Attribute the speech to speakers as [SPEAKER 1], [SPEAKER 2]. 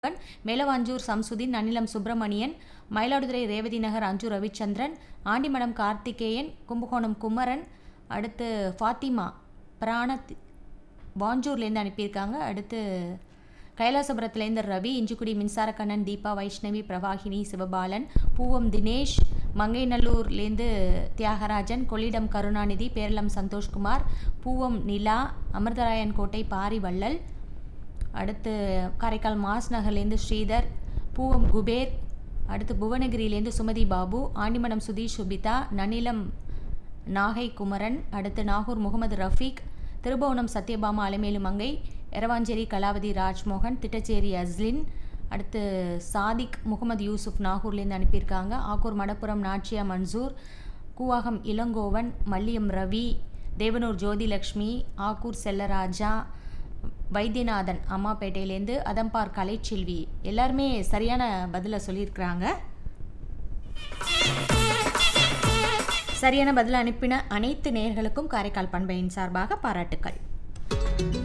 [SPEAKER 1] மேலவாஞ்சூர் சம்சுதீன் நன்னிலம் சுப்பிரமணியன் மயிலாடுதுறை ரேவதி நகர் அஞ்சு ரவிச்சந்திரன் ஆண்டிமடம் கார்த்திகேயன் கும்பகோணம் குமரன் அடுத்து ஃபாத்திமா பிராணத் வாஞ்சூர்லேருந்து அனுப்பியிருக்காங்க அடுத்து கைலாசபுரத்துலேருந்து ரவி இஞ்சிக்குடி மின்சாரக்கண்ணன் தீபா வைஷ்ணவி பிரவாகினி சிவபாலன் பூவம் தினேஷ் மங்கைநல்லூர்லேருந்து தியாகராஜன் கொள்ளிடம் கருணாநிதி பேரளம் சந்தோஷ்குமார் பூவம் நிலா அமிர்தராயன் கோட்டை பாரிவள்ளல் அடுத்து காரைக்கால் மாஸ் நகர்லேருந்து ஸ்ரீதர் பூவம் குபேர் அடுத்து புவனகிரியிலேருந்து சுமதி பாபு ஆண்டிமடம் சுதீஷ் சுபிதா நனிலம் நாகை குமரன் அடுத்து நாகூர் முகமது ரஃபீக் திருபுவனம் சத்யபாமா அலமேலு மங்கை எரவாஞ்சேரி கலாவதி ராஜ்மோகன் திட்டச்சேரி அஸ்லின் அடுத்து சாதிக் முகமது யூசுப் நாகூர்லேருந்து அனுப்பியிருக்காங்க ஆக்கூர் மடப்புரம் நாச்சியா மன்சூர் கூவாகம் இளங்கோவன் மல்லியம் ரவி தேவனூர் ஜோதிலக்ஷ்மி ஆக்கூர் செல்லராஜா வைத்தியநாதன் அம்மாப்பேட்டையிலேருந்து அதம்பார் கலைச்செல்வி எல்லாருமே சரியான பதிலை சொல்லியிருக்கிறாங்க சரியான பதில் அனுப்பின அனைத்து நேயர்களுக்கும் காரைக்கால் பண்பையின் சார்பாக பாராட்டுக்கள்